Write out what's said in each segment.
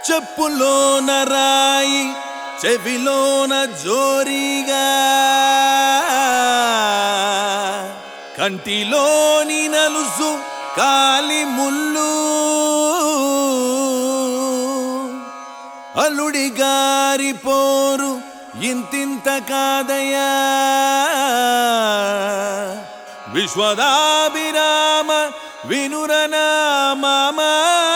చెప్పులోన రాయి చెవిలోన జోరిగా కంటిలోని నలుసు కాలి ముళ్ళు అల్లుడి గారి పోరు ఇంతింత కాదయా విశ్వదాభిరామ వినురనామా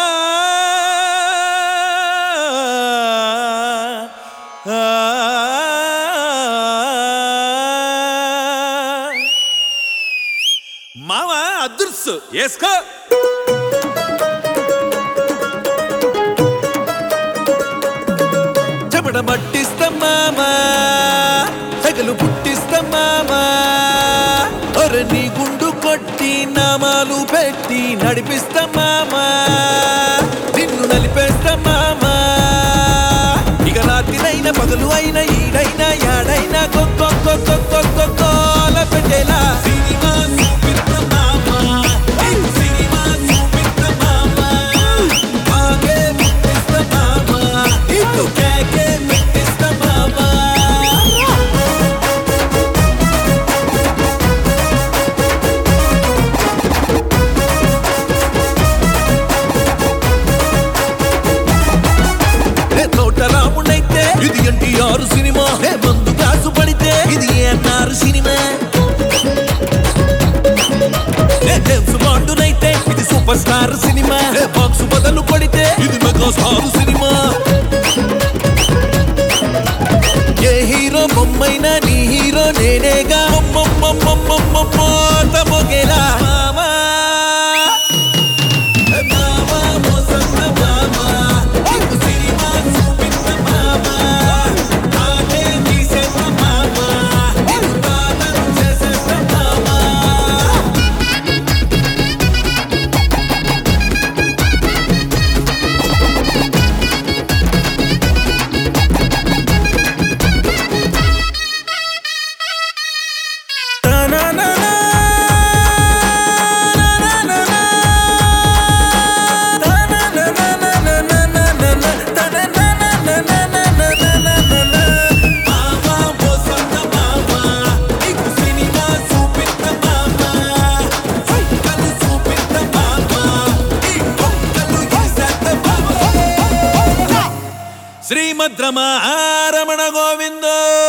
మామ అదృశ్సు వేసుకో చెమట పట్టిస్తాం మామా సగలు పుట్టిస్తాం మామా ఒరే నీ గుండు కొట్టి నామాలు పెట్టి నడిపిస్తాం మామా నిన్ను నలిపేస్తాం మామా ఇక రాత్రినైనా పగలు అయినా ఈడైనా యాడైనా కొల పెట్టేలా సినిమా చూపిస్తాం మామా సినిమా చూపిస్తాం మామా ఆగే పుట్టిస్తాం మామా ఇటు కేకే పెట్టిస్తాం మామా ఏ తోట రాముడైతే ఇది ఎన్టీఆర్ సినిమా ఏ మందు కాసు పడితే ఇది ఏఎన్ఆర్ సినిమా ఏ జేమ్స్ బాండునైతే ఇది సూపర్ స్టార్ సినిమా ఏ బాక్స్ బదులు కొడితే ఇది మెగా స్టార్ సినిమా ఏ హీరో బొమ్మైనా నీ హీరో నేనేగా మొగేలా మామా మామా మోసన్న మామా ఇటు సినిమా చూపిన్న మామా తానే తీసేన్న మామా ఇటు తాతను చేసేన్న మామా శ్రీమద్రమణ గోవిందో